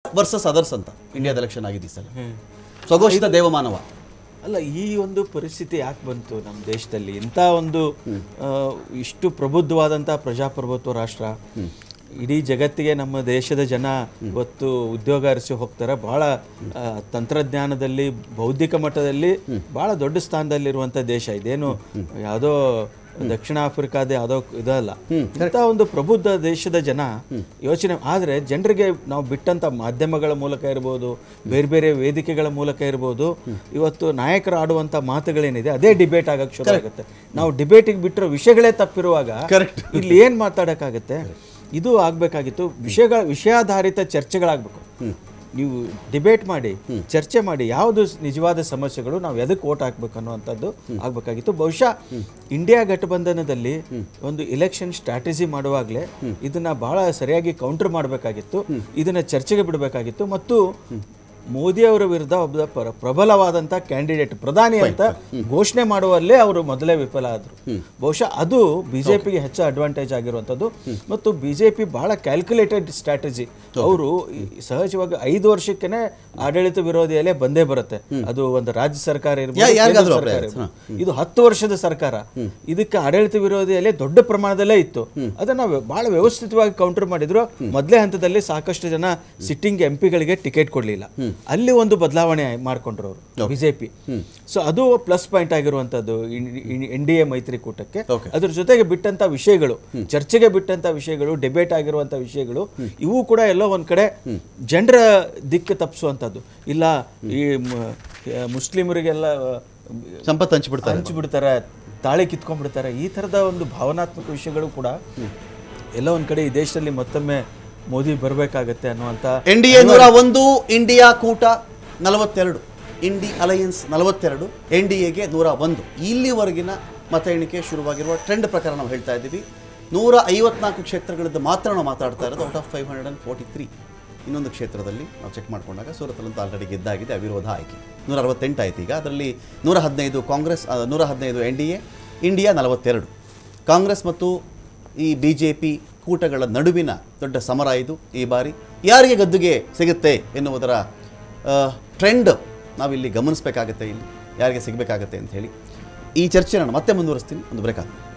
Versus others ಅಂತ ಇಂಡಿಯಾದ election ಆಗಿದೆ ಈ ಸಲ ಸ್ವಘೋಷಿತ ದೇವಮಾನವ ಅಲ್ಲ ಈ ಒಂದು ಪರಿಸ್ಥಿತಿ ಯಾಕೆ ಬಂತು ನಮ್ಮ ದೇಶದಲ್ಲಿ ಇಂಥ ಒಂದು ಆ, ಇಷ್ಟು ಪ್ರಬುದ್ಧವಾದಂಥ ಪ್ರಜಾಪ್ರಭುತ್ವ ರಾಷ್ಟ್ರ ಇಡೀ ಜಗತ್ತಿಗೆ ನಮ್ಮ ದೇಶದ ಜನ ಇವತ್ತು ಉದ್ಯೋಗ ಅರಸಿ ಹೋಗ್ತಾರೆ ಬಹಳ ಆ, ತಂತ್ರಜ್ಞಾನದಲ್ಲಿ ಬೌದ್ಧಿಕ ಮಟ್ಟದಲ್ಲಿ ಬಹಳ ದೊಡ್ಡ ಸ್ಥಾನದಲ್ಲಿರುವಂಥ ದೇಶ ಇದೇನು ಯಾವುದೋ ದಕ್ಷಿಣ ಆಫ್ರಿಕಾದ ಯಾವುದೋ ಇದಲ್ಲ ಇಂಥ ಒಂದು ಪ್ರಬುದ್ಧ ದೇಶದ ಜನ ಯೋಚನೆ ಆದರೆ ಜನರಿಗೆ ನಾವು ಬಿಟ್ಟಂತ ಮಾಧ್ಯಮಗಳ ಮೂಲಕ ಇರ್ಬೋದು ಬೇರೆ ಬೇರೆ ವೇದಿಕೆಗಳ ಮೂಲಕ ಇರ್ಬೋದು ಇವತ್ತು ನಾಯಕರು ಆಡುವಂತ ಮಾತುಗಳೇನಿದೆ ಅದೇ ಡಿಬೇಟ್ ಆಗಕ್ಕೆ ಶುರು ಆಗುತ್ತೆ ನಾವು ಡಿಬೇಟಿಗೆ ಬಿಟ್ಟಿರೋ ವಿಷಯಗಳೇ ತಪ್ಪಿರುವಾಗ Correct. ಇಲ್ಲಿ ಏನ್ ಮಾತಾಡಕ್ಕಾಗತ್ತೆ ಇದು ಆಗ್ಬೇಕಾಗಿತ್ತು ವಿಷಯಗಳ ವಿಷಯಾಧಾರಿತ ಚರ್ಚೆಗಳಾಗಬೇಕು ನೀವು ಡಿಬೇಟ್ ಮಾಡಿ ಚರ್ಚೆ ಮಾಡಿ ಯಾವುದು ನಿಜವಾದ ಸಮಸ್ಯೆಗಳು ನಾವು ಎದಕ್ಕೆ ಓಟ್ ಹಾಕ್ಬೇಕು ಅನ್ನುವಂಥದ್ದು ಆಗ್ಬೇಕಾಗಿತ್ತು ಬಹುಶಃ ಇಂಡಿಯಾ ಗಠಬಂಧನದಲ್ಲಿ ಒಂದು ಇಲೆಕ್ಷನ್ ಸ್ಟ್ರಾಟಜಿ ಮಾಡುವಾಗಲೇ ಇದನ್ನ ಬಹಳ ಸರಿಯಾಗಿ ಕೌಂಟರ್ ಮಾಡಬೇಕಾಗಿತ್ತು ಇದನ್ನ ಚರ್ಚೆಗೆ ಬಿಡಬೇಕಾಗಿತ್ತು ಮತ್ತು ಮೋದಿ ಅವರ ವಿರುದ್ಧ ಒಬ್ಬ ಪ್ರ- ಪ್ರಬಲವಾದಂಥ ಕ್ಯಾಂಡಿಡೇಟ್ ಪ್ರಧಾನಿ ಅಂತ ಘೋಷಣೆ ಮಾಡುವಲ್ಲೇ ಅವರು ಮೊದಲೇ ವಿಫಲ ಆದರು ಬಹುಶಃ ಅದು ಬಿಜೆಪಿಗೆ ಹೆಚ್ಚು ಅಡ್ವಾಂಟೇಜ್ ಆಗಿರುವಂಥದ್ದು ಮತ್ತು ಬಿಜೆಪಿ ಬಹಳ ಕ್ಯಾಲ್ಕುಲೇಟೆಡ್ ಸ್ಟ್ರಾಟಜಿ ಅವರು ಸಹಜವಾಗಿ ಐದು ವರ್ಷಕ್ಕೇನೆ ಆಡಳಿತ ವಿರೋಧಿಯಲ್ಲೇ ಬಂದೇ ಬರುತ್ತೆ ಅದು ಒಂದು ರಾಜ್ಯ ಸರ್ಕಾರ ಇರ್ಬೋದು, ಯಾ- ಯಾರಿಗಾದ್ರೂ ಕೇಂದ್ರ ಅಭಿಪ್ರಾಯ ಸರ್ಕಾರ ಇರ್ಬೋದು. ಇದು ಹತ್ತು ವರ್ಷದ ಸರ್ಕಾರ ಇದಕ್ಕೆ ಆಡಳಿತ ವಿರೋಧಿಯಲ್ಲೇ ದೊಡ್ಡ ಪ್ರಮಾಣದಲ್ಲೇ ಇತ್ತು ಅದನ್ನ ವ್ಯ- ಬಹಳ ವ್ಯವಸ್ಥಿತವಾಗಿ ಕೌಂಟರ್ ಮಾಡಿದ್ರು ಮೊದಲೇ ಹಂತದಲ್ಲಿ ಸಾಕಷ್ಟು ಜನ ಸಿಟ್ಟಿಂಗ್ ಎಂ ಪಿಗಳಿಗೆ ಟಿಕೆಟ್ ಕೊಡ್ಲಿಲ್ಲ ಅಲ್ಲಿ ಒಂದು ಬದಲಾವಣೆ ಮಾಡ್ಕೊಂಡ್ರು ಅವರು ಬಿಜೆಪಿ ಸೊ ಅದು ಪ್ಲಸ್ ಪಾಯಿಂಟ್ ಆಗಿರುವಂತದ್ದು ಎನ್ ಡಿ ಎ ಮೈತ್ರಿಕೂಟಕ್ಕೆ Okay. ಅದ್ರ ಜೊತೆಗೆ ಬಿಟ್ಟಂತ ವಿಷಯಗಳು ಚರ್ಚೆಗೆ ಬಿಟ್ಟಂತ ವಿಷಯಗಳು ಡಿಬೇಟ್ ಆಗಿರುವಂತ ವಿಷಯಗಳು ಇವು ಕೂಡ ಎಲ್ಲೋ ಒಂದ್ ಕಡೆ ಜನರ ದಿಕ್ಕು ತಪ್ಪಿಸುವಂತದ್ದು ಇಲ್ಲ ಈ ಮ- ಮುಸ್ಲಿಮರಿಗೆಲ್ಲ ಸಂಪತ್ತು ಹಂಚಿಬಿಡ್ತಾರೆ ಹಂಚಿಬಿಡ್ತಾರೆ ತಾಳೆ ಕಿತ್ಕೊಂಡ್ಬಿಡ್ತಾರೆ ಈ ಥರದ ಒಂದು ಭಾವನಾತ್ಮಕ ವಿಷಯಗಳು ಕೂಡ ಎಲ್ಲ ಒಂದ್ ಕಡೆ ಈ ದೇಶದಲ್ಲಿ ಮತ್ತೊಮ್ಮೆ ಮೋದಿ ಬರಬೇಕಾಗತ್ತೆ ಅನ್ನುವಂಥ ಎನ್ ಡಿ ಎ ನೂರ ಒಂದು ಇಂಡಿಯಾ ಕೂಟ ನಲವತ್ತೆರಡು ಇಂಡಿ ಅಲಯನ್ಸ್ ನಲವತ್ತೆರಡು ಎನ್ ಡಿ ಎಗೆ ನೂರ ಒಂದು ಇಲ್ಲಿವರೆಗಿನ ಮತ ಎಣಿಕೆ ಶುರುವಾಗಿರುವ ಟ್ರೆಂಡ್ ಪ್ರಕಾರ ನಾವು ಹೇಳ್ತಾ ಇದ್ದೀವಿ ನೂರ ಐವತ್ನಾಲ್ಕು ಕ್ಷೇತ್ರಗಳದ್ದು ಮಾತ್ರ ನಾವು ಮಾತಾಡ್ತಾ ಇರೋದು out of five hundred and forty three ಇನ್ನೊಂದು ಕ್ಷೇತ್ರದಲ್ಲಿ ನಾವು ಚೆಕ್ ಮಾಡ್ಕೊಂಡಾಗ ಸೂರತಲ್ಲಂತೂ ಆಲ್ರೆಡಿ ಗೆದ್ದಾಗಿದೆ ಅವಿರೋಧ ಆಯ್ಕೆ ನೂರ ಅರವತ್ತೆಂಟು ಆಯ್ತು ಈಗ ಅದರಲ್ಲಿ ನೂರ ಹದಿನೈದು ಕಾಂಗ್ರೆಸ್ ಆ, ನೂರ ಹದಿನೈದು ಎನ್ ಡಿ ಎ ಇಂಡಿಯಾ ನಲವತ್ತೆರಡು ಕಾಂಗ್ರೆಸ್ ಮತ್ತು ಈ ಬಿ ಜೆ ಪಿ ಕೂಟಗಳ ನಡುವಿನ ದೊಡ್ಡ ಸಮರ ಇದು ಈ ಬಾರಿ ಯಾರಿಗೆ ಗದ್ದುಗೆ ಸಿಗುತ್ತೆ ಎನ್ನುವುದರ ಟ್ರೆಂಡ್ ನಾವಿಲ್ಲಿ ಗಮನಿಸಬೇಕಾಗತ್ತೆ ಇಲ್ಲಿ ಯಾರಿಗೆ ಸಿಗಬೇಕಾಗತ್ತೆ ಅಂತ ಹೇಳಿ ಈ ಚರ್ಚೆ ನಾನು ಮತ್ತೆ ಮುಂದುವರಿಸ್ತೀನಿ ಒಂದು ಬ್ರೇಕ್ ಆದ